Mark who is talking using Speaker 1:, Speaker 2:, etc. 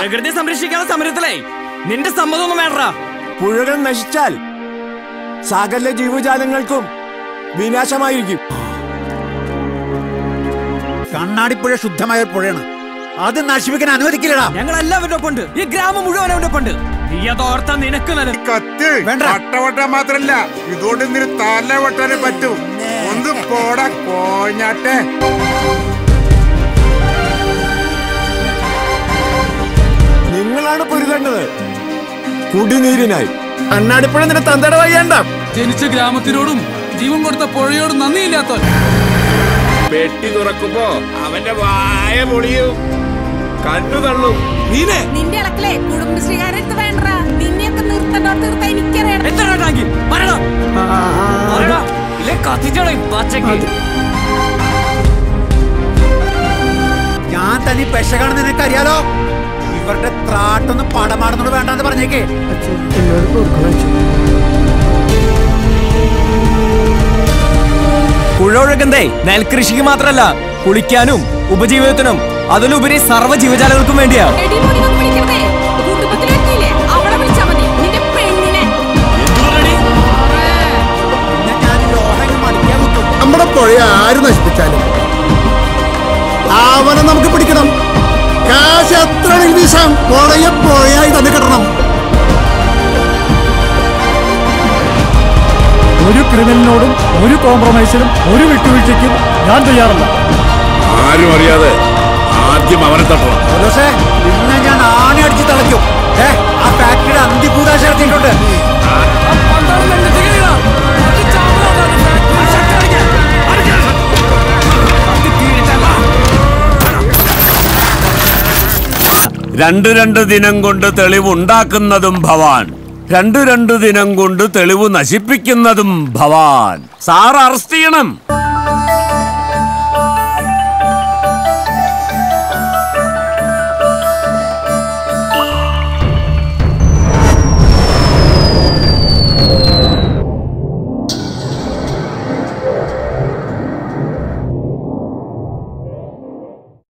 Speaker 1: പ്രകൃതി സംരക്ഷിക്കാനുള്ള സമരത്തിലേ നിന്റെ സമ്മതമൊന്നും വേണ്ട
Speaker 2: പുഴകൾ നശിച്ചാൽ സകല ജീവജാലങ്ങൾക്കും വിനാശമായിരിക്കും
Speaker 3: കണ്ണാടിപ്പുഴ ശുദ്ധമായ ഒരു പുഴയാണ് അത് നശിപ്പിക്കാൻ അനുവദിക്കില്ലടാ
Speaker 1: ഞങ്ങൾ എല്ലാവരുടെ ഒപ്പം ഉണ്ട് ഈ ഗ്രാമം മുഴുവൻ അവന്റെ ഒപ്പം ഉണ്ട് നീ അതോർത്ത നിനക്ക് നല്ല
Speaker 4: കത്ത്
Speaker 3: വേണ്ട.
Speaker 4: വട്ടവട്ട മാത്രല്ല ഇതുകൊണ്ട് നിന് തല വെട്ടാനേ പറ്റൂ ഒന്ന് പോടാ കോഞ്ഞാട്ടെ
Speaker 2: നിങ്ങളാണ് പൊരുതേണ്ടത് കുടിനീരിനായി
Speaker 5: കണ്ണാടിപ്പുഴ നിന്റെ തന്തയുടെ വയ്യണ്ട
Speaker 6: ജനിച്ച ഗ്രാമത്തിനോടും ജീവൻ കൊടുത്ത പുഴയോടും നന്ദിയില്ലാത്തവൻ
Speaker 5: പെട്ടി തുറക്കുമ്പോ അവന്റെ വായ പൊളിയും കണ്ണു തള്ളും
Speaker 1: നീനെ
Speaker 7: നിന്റെ ഇളക്കലേ കുടുംബശ്രീകാരെടുത്ത് വേണ്ട നിന്നെയൊക്കെ നിർത്തണ്ടോ തീർത്ത എനിക്കറിയണം
Speaker 1: എത്ര ടാങ്കി പറയടാ പറയടാ ഇല്ലേ കത്തിച്ചോളെ പച്ചക്ക്
Speaker 3: ഞാൻ തന്നെ പെശകാണെന്ന് നിനക്കറിയാലോ ഇവരുടെ ത്രാട്ടൊന്ന് പടമാടുന്നോട് വേണ്ടെന്ന് പറഞ്ഞേക്കേ
Speaker 1: പുഴ ഒഴുകുന്നതേ നെൽകൃഷിക്ക് മാത്രല്ല കുളിക്കാനും ഉപജീവിതത്തിനും അതിലുപരി സർവ്വ ജീവജാലങ്ങൾക്കും വേണ്ടിയാ
Speaker 7: എടി പൊടി വന്ന് വിളിക്കരുതേ കുടുംബത്തിലെത്തിയില്ലേ അവളെ വിളിച്ചാ മതി നിന്റെ പെണ്ണിനെ
Speaker 3: പിന്നെ ഞാൻ ലോഹങ്ങൾ മടിക്കാൻ കുത്തും
Speaker 5: നമ്മുടെ പുഴയെ ആര് നശിപ്പിച്ചാലും അവനെ നമുക്ക് പിടിക്കണം കാശ് എത്ര ആണെങ്കിൽ വീശാം പുഴയെ പുഴയായി തന്നെ കിട്ടണം
Speaker 8: ഒരു ക്രിമിനലിനോടും ഒരു കോംപ്രമൈസിനും ഒരു വിട്ടുവീഴ്ചയ്ക്കും ഞാൻ തയ്യാറല്ല
Speaker 5: ആരും അറിയാതെ ആദ്യം അവനെ തട്ടണം
Speaker 3: പോലീസേ ഇന്ന് ഞാൻ ആണി അടിച്ച് തളയ്ക്കും ഏ ആ ഫാക്ടറിയുടെ അന്തികൂടാശ ഇറക്കിയിട്ടുണ്ട്
Speaker 9: രണ്ടു രണ്ട് ദിനം കൊണ്ട് തെളിവുണ്ടാക്കുന്നതും ഭവാൻ രണ്ടു രണ്ടു ദിനം കൊണ്ട് തെളിവ് നശിപ്പിക്കുന്നതും ഭവാൻ സാർ അറസ്റ്റ് ചെയ്യണം